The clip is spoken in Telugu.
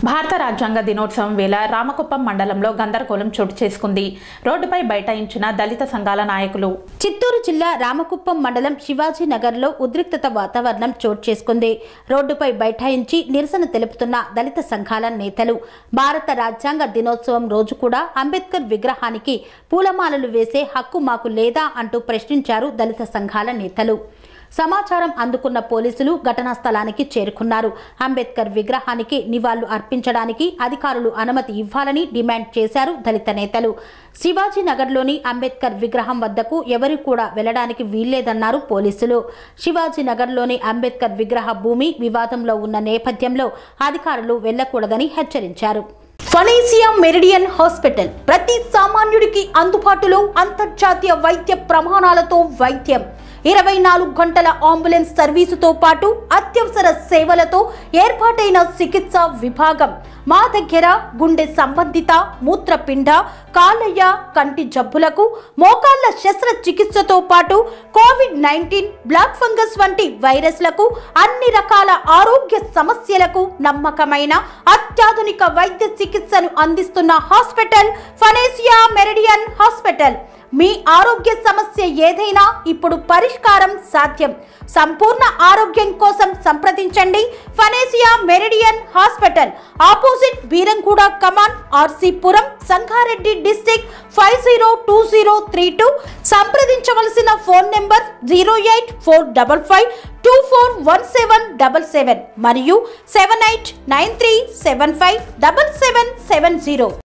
భారత రాజ్యాంగ దినోత్సవం వేళ రామకుప్పం మండలంలో గందరగోళం చోటు చేసుకుంది రోడ్డుపై బైఠాయించిన దళిత సంఘాల నాయకులు చిత్తూరు జిల్లా రామకుప్పం మండలం శివాజీ నగర్లో ఉద్రిక్తత వాతావరణం చోటు చేసుకుంది రోడ్డుపై బైఠాయించి నిరసన తెలుపుతున్న దళిత సంఘాల నేతలు భారత రాజ్యాంగ దినోత్సవం రోజు కూడా అంబేద్కర్ విగ్రహానికి పూలమాలలు వేసే హక్కు మాకు లేదా అంటూ ప్రశ్నించారు దళిత సంఘాల నేతలు సమాచారం అందుకున్న పోలీసులు ఘటనా స్థలానికి చేరుకున్నారు అంబేద్కర్ విగ్రహానికి నివాళులు అర్పించడానికి అధికారులు అనుమతి ఇవ్వాలని డిమాండ్ చేశారు దళిత నేతలు శివాజీ నగర్లోని అంబేద్కర్ విగ్రహం వద్దకు ఎవరు కూడా వెళ్లడానికి వీల్లేదన్నారు పోలీసులు శివాజీ నగర్లోని అంబేద్కర్ విగ్రహ భూమి వివాదంలో ఉన్న నేపథ్యంలో అధికారులు వెళ్లకూడదని హెచ్చరించారు ఫనేసియా మెరిడియన్ హాస్పిటల్ ప్రతి సామాన్యుడికి అందుబాటులో అంతర్జాతీయ వైద్య ప్రమాణాలతో వైద్యం ఇరవై నాలుగు గంటల అంబులెన్స్ సర్వీసుతో పాటు అత్యవసర సేవలతో ఏర్పాటైన చికిత్స విభాగం మా దగ్గర గుండె సంబంధిత మూత్రపిండ కాలయ్య కంటి జబ్బులకు మోకాళ్ల శస్త్రచికిత్సతో పాటు కోవిడ్ నైన్టీన్ బ్లాక్ ఫంగస్ వంటి వైరస్లకు అన్ని రకాల ఆరోగ్య సమస్యలకు నమ్మకమైన అత్యాధునిక వైద్య చికిత్సను అందిస్తున్న హాస్పిటల్ ఫనేసియా మెరిడియన్ హాస్పిటల్ మీ ఆరోగ్య సమస్య ఏదైనా ఇప్పుడు పరిష్కారం సాధ్యం సంపూర్ణ ఆరోగ్యం కోసం సంప్రదించండి Panacea Meridian hospital opposite Beeramguda Kaman RC Puram Sangareddy district five zero two zero three two సంప్రదించవలసిన phone number zero eight four double five two four one seven double seven మరియు seven eight nine three seven five double seven seven zero